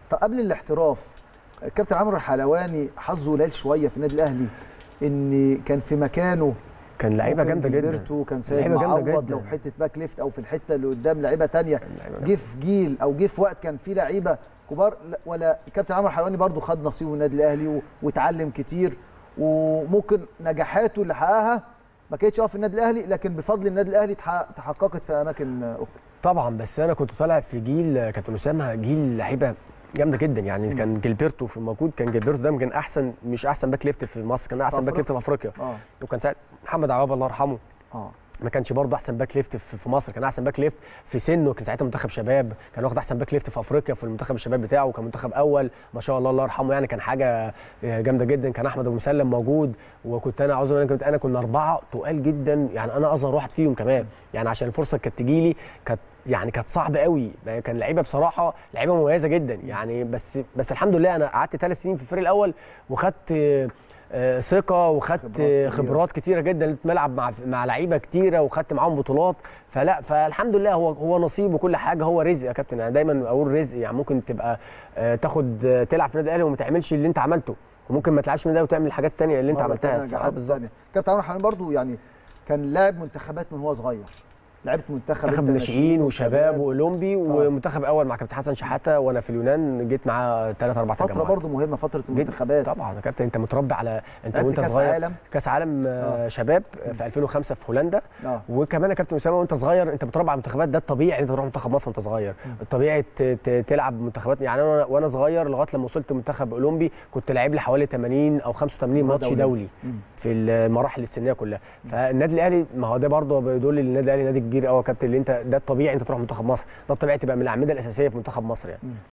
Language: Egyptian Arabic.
طب قبل الاحتراف الكابتن عمرو الحلواني حظه قليل شويه في النادي الاهلي ان كان في مكانه كان لعيبه ممكن جامده جدا جilberto كان سيد لعيبة جامدة معوض جدا. لو في حته باك ليفت او في الحته اللي قدام لعيبه تانية لعيبة جه في جيل او جه في وقت كان في لعيبه كبار لا، ولا الكابتن عمرو الحلواني برضو خد نصيبه من النادي الاهلي و- واتعلم كتير وممكن نجاحاته اللي حققها ما كانتش اه في النادي الاهلي لكن بفضل النادي الاهلي تحقق- تحققت في اماكن اخرى طبعا بس انا كنت طالع في جيل كابتن اسامه جيل لعيبه جامده جدا يعني كان جilberto في موجود كان جilberto ده كان احسن مش احسن باك ليفت في مصر كان احسن باك ليفت في افريقيا اه وكان ساعه محمد عواب الله يرحمه اه ما كانش برضه احسن باك ليفت في في مصر كان احسن باك ليفت في سنه كان ساعتها منتخب شباب كان واخد احسن باك ليفت في افريقيا في المنتخب الشباب بتاعه وكان منتخب اول ما شاء الله الله يرحمه يعني كان حاجه جامده جدا كان احمد ابو مسلم موجود وكنت انا عاوز اقول لك انا كنا اربعه تقال جدا يعني انا اصغر واحد فيهم كمان يعني عشان الفرصه كانت تجي لي كانت يعني كانت صعبه قوي كان لعيبه بصراحه لعيبه مميزه جدا يعني بس بس الحمد لله انا قعدت ثلاث سنين في الفريق الاول وخدت آه، ثقه وخدت خبرات كبيرة. خبرات كتيره جدا لعبت ملعب مع مع لعيبه كتيره وخدت معاهم بطولات فلا فالحمد لله هو هو نصيب وكل حاجه هو رزق يا كابتن انا دايما اقول رزق يعني ممكن تبقى آه، تاخد آه، تلعب في النادي الاهلي وما تعملش اللي انت عملته وممكن ما تلعبش في النادي الأهلي وتعمل الحاجات الثانيه اللي انت مرة عملتها تانية ف- نجاحات بالظبط تانية. كابتن عمرو الحلواني برضو يعني كان لاعب منتخبات من هو صغير لعبت منتخب منتخب أنت ناشئين وشباب واولمبي آه. ومنتخب اول مع كابتن حسن شحاته وانا في اليونان جيت معاه ثلاث اربع فتره تجمعات برضو مهمه فتره جدا. المنتخبات طبعا يا كابتن انت متربي على انت لعبت وانت كأس صغير عالم. كاس عالم آه، شباب في 2005 في هولندا اه وكمان يا كابتن اسامه وانت صغير انت بتربى على المنتخبات ده الطبيعي انت تروح منتخب مصر وانت صغير الطبيعي ت- ت- تلعب منتخبات يعني انا وانا صغير لغايه لما وصلت منتخب اولمبي كنت لاعب لي حوالي 80 او 85 مباراة ماتش دولية. دولي مم. في المراحل السنيه كلها فالنادي الاهلي ما هو ده برضه بيدل ان النادي الاهلي نادي كبير قوي يا كابتن اللي انت ده الطبيعي انت تروح منتخب مصر ده الطبيعي تبقى من الاعمده الاساسيه في منتخب مصر يعني